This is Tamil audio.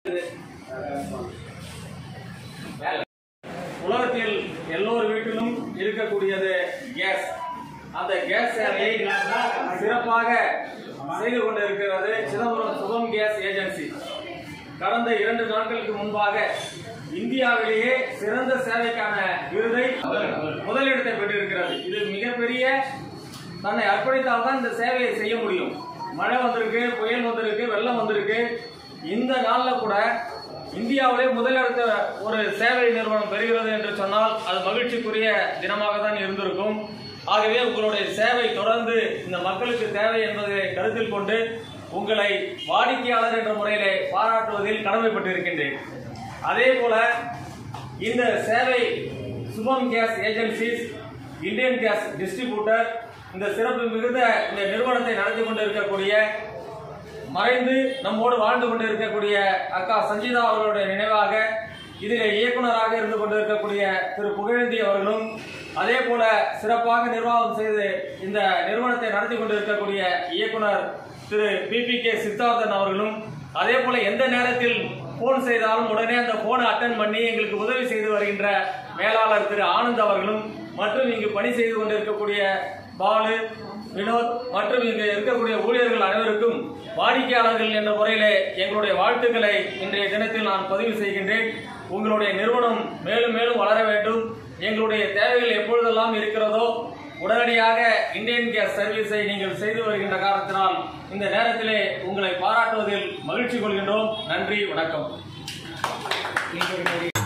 உலகத்தில் எல்லோர் வீட்டிலும் இருக்கக்கூடியது கேஸ் அந்த கேஸ் சேவையை சிறப்பாக செய்து கொண்டிருக்கிறது சிதம்பரம் சுகம் கேஸ் ஏஜென்சி கடந்த இரண்டு நாட்களுக்கு முன்பாக இந்தியாவிலேயே சிறந்த சேவைக்கான விருதை முதலிடத்தை பெற்றிருக்கிறது இது மிகப்பெரிய தன்னை அர்ப்பணித்தால் தான் இந்த சேவையை செய்ய முடியும் மழை வந்திருக்கு புயல் வந்திருக்கு வெள்ளம் வந்திருக்கு இந்த நாளில் கூட இந்தியாவிலே முதலிடத்த ஒரு சேவை நிறுவனம் பெறுகிறது என்று சொன்னால் அது மகிழ்ச்சிக்குரிய தினமாக தான் இருந்திருக்கும் ஆகவே உங்களுடைய சேவை தொடர்ந்து இந்த மக்களுக்கு தேவை என்பதை கருத்தில் கொண்டு உங்களை வாடிக்கையாளர் என்ற முறையிலே பாராட்டுவதில் கடமைப்பட்டிருக்கின்றேன் அதே போல இந்த சேவை Subham gas agencies Indian gas distributor இந்த சிறப்பு மிகுந்த இந்த நிறுவனத்தை நடத்தி கொண்டிருக்கக்கூடிய மறைந்து நம்மோடு வாழ்ந்து கொண்டிருக்கக்கூடிய அக்கா சஞ்சிதா அவர்களுடைய நினைவாக இதில் இயக்குனராக இருந்து கொண்டிருக்கக்கூடிய திரு புகழேந்தி அவர்களும் அதே போல சிறப்பாக நிர்வாகம் செய்து இந்த நிறுவனத்தை நடத்தி கொண்டிருக்கக்கூடிய இயக்குனர் திரு பிபி கே சித்தார்த்தன் அவர்களும் அதே போல எந்த நேரத்தில் போன் செய்தாலும் உடனே அந்த போனை அட்டன் பண்ணி எங்களுக்கு உதவி செய்து வருகின்ற மேலாளர் திரு ஆனந்த் அவர்களும் மற்றும் இங்கு பணி செய்து கொண்டிருக்கக்கூடிய பாலு வினோத் மற்றும் இங்கு இருக்கக்கூடிய ஊழியர்கள் அனைவருக்கும் வாடிக்கையாளர்கள் என்ற முறையிலே எங்களுடைய வாழ்த்துக்களை இன்றைய தினத்தில் நான் பதிவு செய்கின்றேன் உங்களுடைய நிறுவனம் மேலும் மேலும் வளர வேண்டும் எங்களுடைய தேவைகள் எப்பொழுதெல்லாம் இருக்கிறதோ உடனடியாக இந்தியன் கேஸ் சர்வீஸை நீங்கள் செய்து வருகின்ற காரணத்தினால் இந்த நேரத்திலே உங்களை பாராட்டுவதில் மகிழ்ச்சி கொள்கின்றோம் நன்றி வணக்கம்